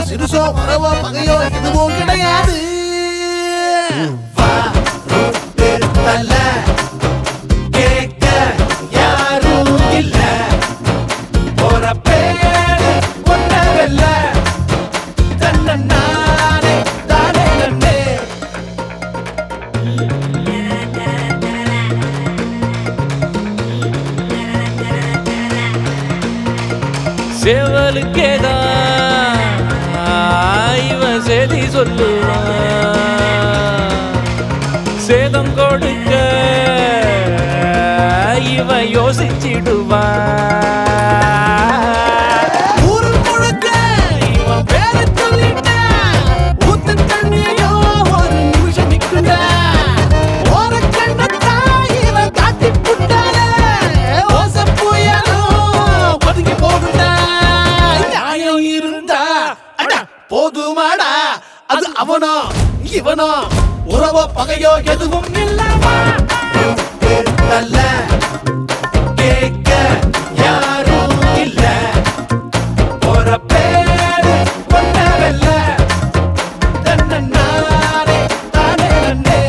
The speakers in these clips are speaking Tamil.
சிறுசோ உறவோ பகையோ எதுவும் கிடையாது வா ரூட்டு தல கேட்க யாரும் இல்ல போற பேரு ஒன்னவல்ல தன்னே தானே நன்னே சேவலுக்கேதான் இவன் செய்தி சொல்லுவான் சேதம் கொடுக்க இவன் யோசிச்சிடுவான் ஊரு முழுக்க இவன் பேரை சொல்லிட்டேன். ஊத்து தண்ணியோ ஒரு நிமிஷம் நிக்குண்டா. ஓரக்கண்ணத்தான் இவன் காட்டிப் புட்டானே. ஓசை புயலும் ஒதுங்கி போகுண்டா. நியாயம் இருந்தா அட போதுமாடா அது அவனோ இவனோ உறவோ பகையோ எதுவும் இல்லாமா தல்ல கேட்க யாரும் இல்ல போற பேரு ஒன்னவல்ல தன்னே தானே நன்னே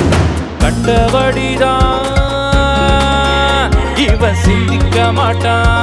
கண்டபடிதான் இவன் சிந்திக்க மாட்டான்